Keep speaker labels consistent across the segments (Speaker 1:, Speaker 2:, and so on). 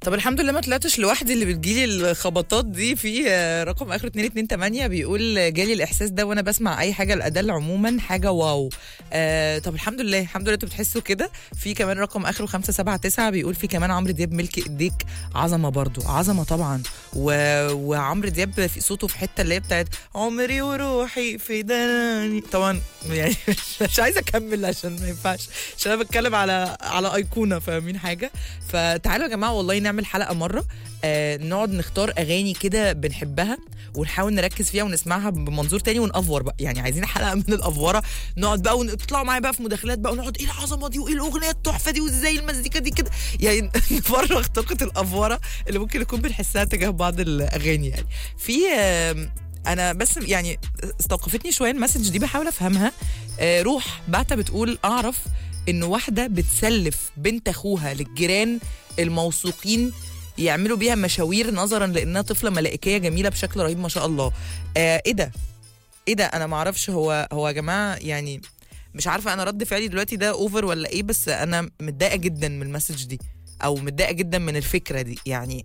Speaker 1: طب الحمد لله ما طلعتش لوحدي اللي بتجيلي الخبطات دي في آه، رقم اخره 228 بيقول جالي الاحساس ده وانا بسمع اي حاجه الادل عموما حاجه واو آه طب الحمد لله الحمد لله انتوا بتحسوا كده في كمان رقم اخره 579 بيقول في كمان عمرو دياب ملك ايديك عظمه برضو عظمه طبعا و... وعمرو دياب في صوته في حته اللي هي بتاعت عمري وروحي في داني طبعا يعني مش عايزه اكمل عشان ما ينفعش عشان انا بتكلم على على ايقونه فاهمين حاجه فتعالوا يا جماعه والله نعمل حلقه مره آه نقعد نختار اغاني كده بنحبها ونحاول نركز فيها ونسمعها بمنظور تاني ونأفور بقى يعني عايزين حلقه من الافوره نقعد بقى وتطلعوا معايا بقى في مداخلات بقى ونقعد ايه العظمه دي وايه الاغنيه التحفه دي وازاي المزيكا دي كده يعني نفرغ طاقه الافوره اللي ممكن نكون بنحسها تجاه بعض الاغاني يعني في آم، انا بس يعني استوقفتني شويه المسج دي بحاول افهمها آه، روح بعتها بتقول اعرف ان واحده بتسلف بنت اخوها للجيران الموثوقين يعملوا بيها مشاوير نظرا لانها طفله ملائكيه جميله بشكل رهيب ما شاء الله آه ايه ده ايه ده انا ما اعرفش هو هو يا جماعه يعني مش عارفه انا رد فعلي دلوقتي ده اوفر ولا ايه بس انا متضايقه جدا من المسج دي او متضايقه جدا من الفكره دي يعني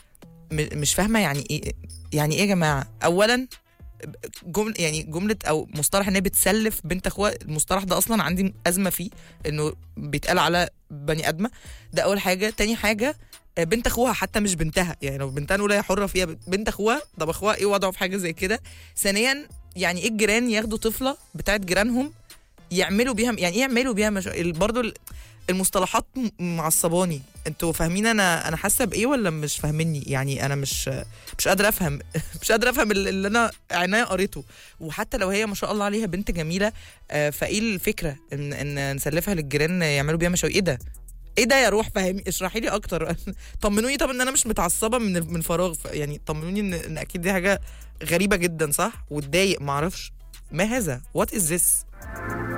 Speaker 1: م- مش فاهمه يعني ايه يعني ايه يا جماعه اولا جمله يعني جمله او مصطلح ان هي بتسلف بنت اخوها المصطلح ده اصلا عندي ازمه فيه انه بيتقال على بني ادمه ده اول حاجه تاني حاجه آه، بنت اخوها حتى مش بنتها يعني لو بنتها نقول هي حره فيها بنت اخوها طب اخوها ايه وضعه في حاجه زي كده ثانيا يعني ايه الجيران ياخدوا طفله بتاعت جيرانهم يعملوا بيها يعني ايه يعملوا بيها مش... برضو ال- المصطلحات م- معصباني انتوا فاهمين انا انا حاسه بايه ولا مش فاهميني يعني انا مش مش قادره افهم مش قادره افهم اللي اللي انا عينيا قريته وحتى لو هي ما شاء الله عليها بنت جميله آه، فايه الفكره ان ان نسلفها للجيران يعملوا بيها مشاوير ايه ده ايه ده يا روح فاهمي اشرحي لي اكتر طمنوني طب ان انا مش متعصبه من من فراغ ف- يعني طمنوني ان, إن اكيد دي حاجه غريبه جدا صح وتضايق معرفش ما هذا وات از ذس